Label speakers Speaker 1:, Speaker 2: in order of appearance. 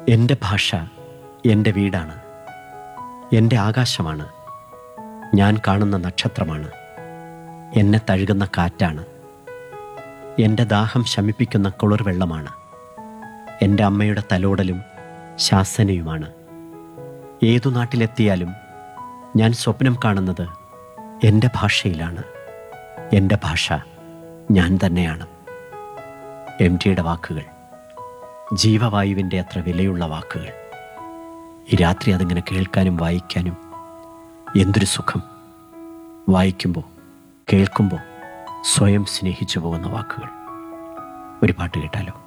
Speaker 1: എൻ്റെ ഭാഷ എൻ്റെ വീടാണ് എൻ്റെ ആകാശമാണ് ഞാൻ കാണുന്ന നക്ഷത്രമാണ് എന്നെ തഴുകുന്ന കാറ്റാണ് എൻ്റെ ദാഹം ശമിപ്പിക്കുന്ന കുളിർ വെള്ളമാണ് എൻ്റെ അമ്മയുടെ തലോടലും ശാസനയുമാണ് ഏതു നാട്ടിലെത്തിയാലും ഞാൻ സ്വപ്നം കാണുന്നത് എൻ്റെ ഭാഷയിലാണ് എൻ്റെ ഭാഷ ഞാൻ തന്നെയാണ് എം ടിയുടെ വാക്കുകൾ ജീവവായുവിൻ്റെ അത്ര വിലയുള്ള വാക്കുകൾ ഈ രാത്രി അതിങ്ങനെ കേൾക്കാനും വായിക്കാനും എന്തൊരു സുഖം വായിക്കുമ്പോൾ കേൾക്കുമ്പോൾ സ്വയം സ്നേഹിച്ചു പോകുന്ന വാക്കുകൾ ഒരു പാട്ട് കേട്ടാലോ